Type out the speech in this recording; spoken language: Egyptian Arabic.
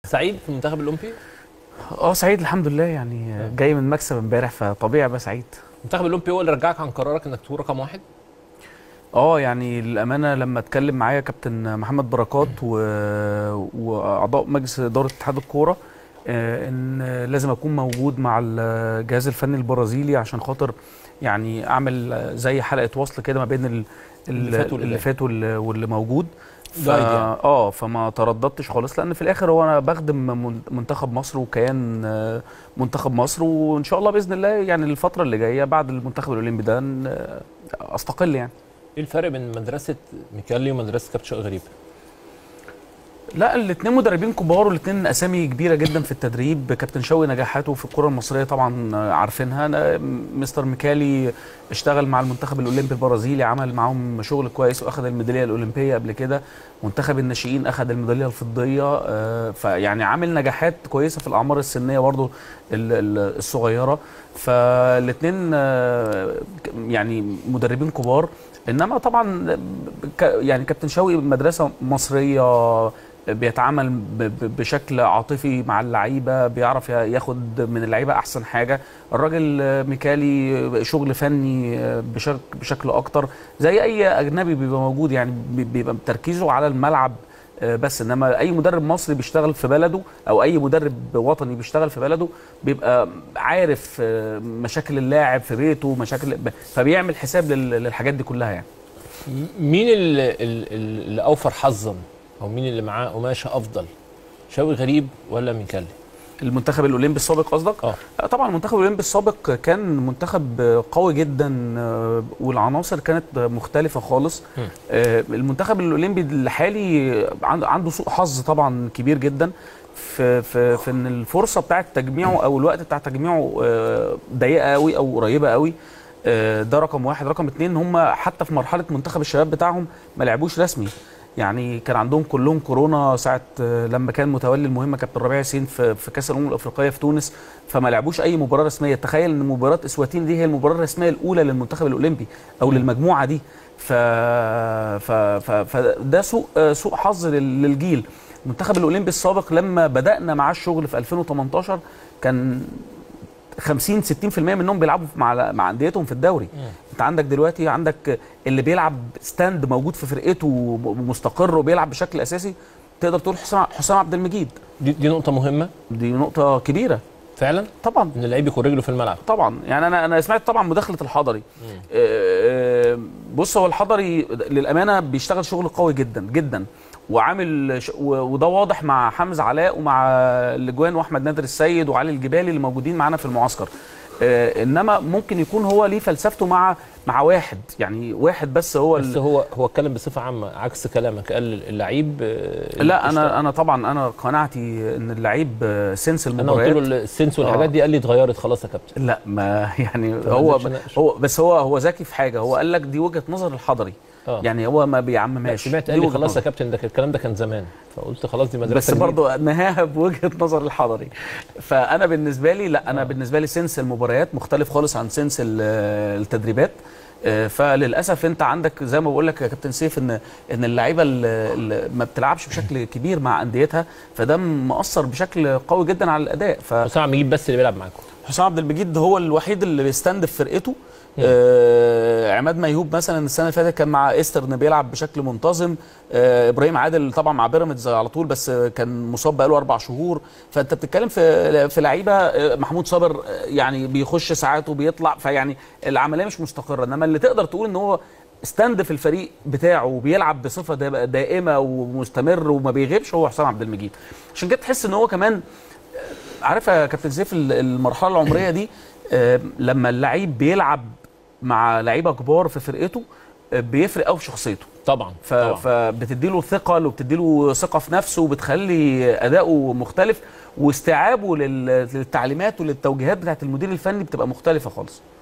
سعيد في المنتخب الاولمبي اه سعيد الحمد لله يعني جاي من مكسب امبارح فطبيعي ابقى سعيد المنتخب الاولمبي هو اللي رجعك عن قرارك انك تكون رقم واحد اه يعني للامانه لما اتكلم معايا كابتن محمد بركات و... واعضاء مجلس اداره اتحاد الكوره آه، ان لازم اكون موجود مع الجهاز الفني البرازيلي عشان خاطر يعني اعمل زي حلقه وصل كده ما بين ال... اللي فات واللي اللي جاي. فات واللي, واللي موجود ف... جايد يعني. اه فما ترددتش خالص لان في الاخر هو انا بخدم من- منتخب مصر وكيان آه، منتخب مصر وان شاء الله باذن الله يعني الفتره اللي جايه بعد المنتخب الاولمبي ده ن- آه، استقل يعني ايه الفرق بين مدرسه ميكالي ومدرسه كابتن شوقي غريب لا الاثنين مدربين كبار والاثنين اسامي كبيره جدا في التدريب كابتن شوقي نجاحاته في الكره المصريه طبعا عارفينها أنا مستر ميكالي اشتغل مع المنتخب الاولمبي البرازيلي عمل معاهم شغل كويس واخذ الميداليه الاولمبيه قبل كده منتخب الناشئين اخذ الميداليه الفضيه آه، فيعني عامل نجاحات كويسه في الاعمار السنيه برضو ال- ال- الصغيره فالاثنين يعني مدربين كبار انما طبعا ك- يعني كابتن شوقي مدرسه مصريه بيتعامل ب- ب- بشكل عاطفي مع اللعيبه بيعرف ياخد من اللعيبه احسن حاجه الراجل ميكالي شغل فني بشكل بشكل اكتر زي اي اجنبي بيبقى موجود يعني بي- بيبقى تركيزه على الملعب بس انما اي مدرب مصري بيشتغل في بلده او اي مدرب وطني بيشتغل في بلده بيبقى عارف مشاكل اللاعب في بيته مشاكل فبيعمل حساب لل- للحاجات دي كلها يعني مين اللي, اللي اللي اوفر حظا او مين اللي معاه قماشه افضل شوقي غريب ولا ميكالي المنتخب الاولمبي السابق قصدك اه طبعا المنتخب الاولمبي السابق كان منتخب قوي جدا آه، والعناصر كانت مختلفه خالص م. آه، المنتخب الاولمبي الحالي عند- عنده سوء حظ طبعا كبير جدا في في في ان الفرصه بتاعه تجميعه او الوقت بتاع تجميعه آه، ضيقه قوي او قريبه قوي آه، ده رقم واحد رقم اتنين هم حتى في مرحله منتخب الشباب بتاعهم ما لعبوش رسمي يعني كان عندهم كلهم كورونا ساعه آه، لما كان متولي المهمه كابتن ربيع ياسين في في كاس الامم الافريقيه في تونس فما لعبوش اي مباراه رسميه تخيل ان مباراه اسواتين دي هي المباراه الرسميه الاولى للمنتخب الاولمبي او للمجموعه دي ف ف ف فده سوء آه، سوء حظ لل- للجيل المنتخب الاولمبي السابق لما بدانا معاه الشغل في 2018 كان 50 60% منهم بيلعبوا مع مع انديتهم في الدوري انت عندك دلوقتي عندك اللي بيلعب ستاند موجود في فرقته ومستقر وبيلعب بشكل اساسي تقدر تقول حسام حسام عبد المجيد دي, دي نقطه مهمه دي نقطه كبيره فعلا طبعا ان اللعيب يكون رجله في الملعب طبعا يعني انا انا سمعت طبعا مداخله الحضري آه، بص هو الحضري للامانه بيشتغل شغل قوي جدا جدا وعامل ش- و- وده واضح مع حمزه علاء ومع الاجوان واحمد نادر السيد وعلي الجبالي اللي موجودين معانا في المعسكر آه، انما ممكن يكون هو ليه فلسفته مع مع واحد يعني واحد بس هو بس ال- هو هو اتكلم بصفه عامه عكس كلامك قال اللعيب آه، لا يشتغل. انا انا طبعا انا قناعتي ان اللعيب آه، سنس انا قلت المباريات له السنس والحاجات آه. دي قال لي اتغيرت خلاص يا كابتن لا ما يعني ما هو قدرتش أناقش. هو بس هو هو ذكي في حاجه هو قال لك دي وجهه نظر الحضري اه يعني هو ما لا، بيعممهاش سمعت دي قال لي وجهة خلاص يا نظر. كابتن ده الكلام ده كان زمان فقلت خلاص دي مدرسه بس جديدة. برضه نهاها بوجهه نظر الحضري فانا بالنسبه لي لا انا آه. بالنسبه لي سنس المباريات مختلف خالص عن سنس ال- التدريبات آه، فللاسف انت عندك زي ما بقول لك يا كابتن سيف ان ان اللعيبه اللي ما بتلعبش بشكل كبير مع انديتها فده مأثر بشكل قوي جدا على الاداء ف حسام عبد المجيد بس اللي بيلعب معاكم حسام عبد المجيد هو الوحيد اللي بيستندف فرقته مم. آه عماد ميهوب مثلا السنه اللي فاتت كان مع ايسترن بيلعب بشكل منتظم آه ابراهيم عادل طبعا مع بيراميدز على طول بس آه، كان مصاب بقاله اربع شهور فانت بتتكلم في في لعيبه آه، محمود صابر آه، يعني بيخش ساعات وبيطلع فيعني العمليه مش مستقره انما اللي تقدر تقول ان هو ستاند في الفريق بتاعه وبيلعب بصفه دا- دائمه ومستمر وما بيغيبش هو حسام عبد المجيد عشان كده تحس ان هو كمان عارف يا كابتن سيف ال- المرحله العمريه دي آه، لما اللعيب بيلعب مع لعيبه كبار في فرقته آه، بيفرق قوي في شخصيته طبعا ف... طبعا فبتديله ثقل وبتديله ثقه في نفسه وبتخلي اداؤه مختلف واستيعابه لل... للتعليمات وللتوجيهات بتاعت المدير الفني بتبقى مختلفه خالص